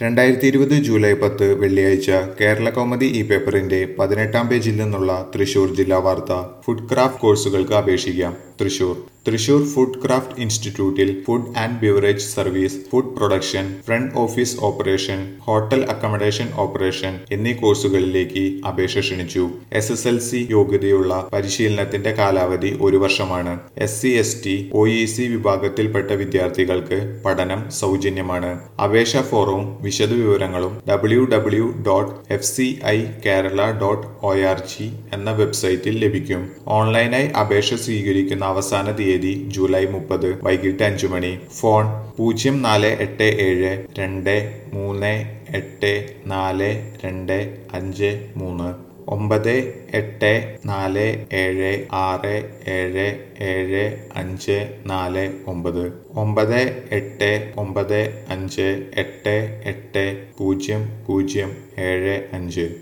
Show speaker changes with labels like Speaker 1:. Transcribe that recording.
Speaker 1: രണ്ടായിരത്തി ഇരുപത് ജൂലൈ പത്ത് വെള്ളിയാഴ്ച കേരള കൗമുദി ഈ പേപ്പറിന്റെ പതിനെട്ടാം പേജിൽ നിന്നുള്ള തൃശൂർ ജില്ലാ വാർത്ത ഫുഡ് ക്രാഫ്റ്റ് കോഴ്സുകൾക്ക് അപേക്ഷിക്കാം തൃശൂർ തൃശൂർ ഫുഡ് ക്രാഫ്റ്റ് ഇൻസ്റ്റിറ്റ്യൂട്ടിൽ food and beverage service food production front office operation hotel accommodation operation എന്നീ കോഴ്സുകളിലേക്ക് അപേക്ഷ ക്ഷണിച്ചു എസ് എസ് എൽ സി യോഗ്യതയുള്ള പരിശീലനത്തിന്റെ കാലാവധി ഒരു വർഷമാണ് S C S T O E C വിഭാഗത്തിൽപ്പെട്ട വിദ്യാർത്ഥികൾക്ക് പഠനം സൗജന്യമാണ് അപേക്ഷാ ഫോറവും വിശദവിവരങ്ങളും W W dot F C I Kerala dot O R G എന്ന വെബ്സൈറ്റിൽ ലഭിക്കും ഓൺലൈനായി അപേക്ഷ സ്വീകരിക്കുന്ന അവസാന തീയതി ജൂലൈ മുപ്പത് വൈകിട്ട് അഞ്ചു മണി ഫോൺ പൂജ്യം നാല് എട്ട് ഏഴ് രണ്ട് മൂന്ന് എട്ട് നാല് രണ്ട് അഞ്ച് മൂന്ന് ഒമ്പത് എട്ട് നാല് ഏഴ് ആറ് ഏഴ് ഏഴ് അഞ്ച് നാല് ഒമ്പത് ഒമ്പത് എട്ട് ഒമ്പത് അഞ്ച് എട്ട് എട്ട് പൂജ്യം പൂജ്യം ഏഴ് അഞ്ച്